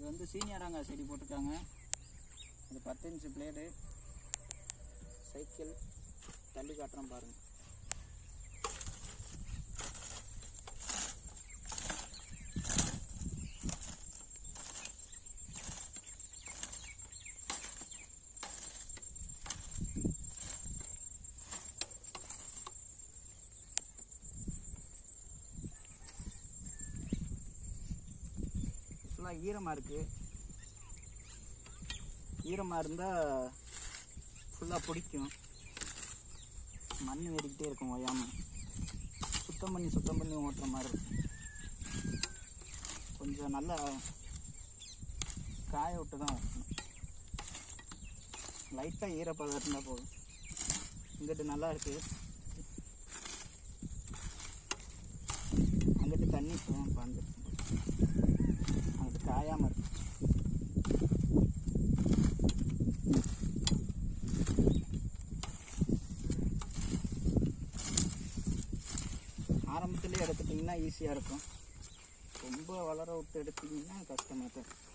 இது வந்து சீனியராங்காய் செடி போட்டிருக்காங்க இது பத்து இன்ச்சு பிளேடு சைக்கிள் தள்ளி காட்டுறோம் பாருங்க ஃபுல்லாக ஈரமாக இருக்குது ஈரமாக இருந்தால் ஃபுல்லாக பிடிக்கும் மண் ஏறிக்கிட்டே இருக்கும் ஓயாமல் சுத்தம் பண்ணி சுத்தம் பண்ணி ஓட்டுற மாதிரி இருக்கும் கொஞ்சம் நல்லா காய விட்டு தான் ஓட்டணும் லைட்டாக ஈரப்பதம் இருந்தால் போதும் இங்கிட்டு நல்லா இருக்குது அங்கிட்டு தண்ணி பாந்து அங்கிட்டு காயாமல் இருக்கு ஆரம்பத்திலே எடுத்துட்டிங்கன்னா ஈஸியாக இருக்கும் ரொம்ப வளர விட்டு எடுத்தீங்கன்னா கஷ்டமாக தான் இருக்கும்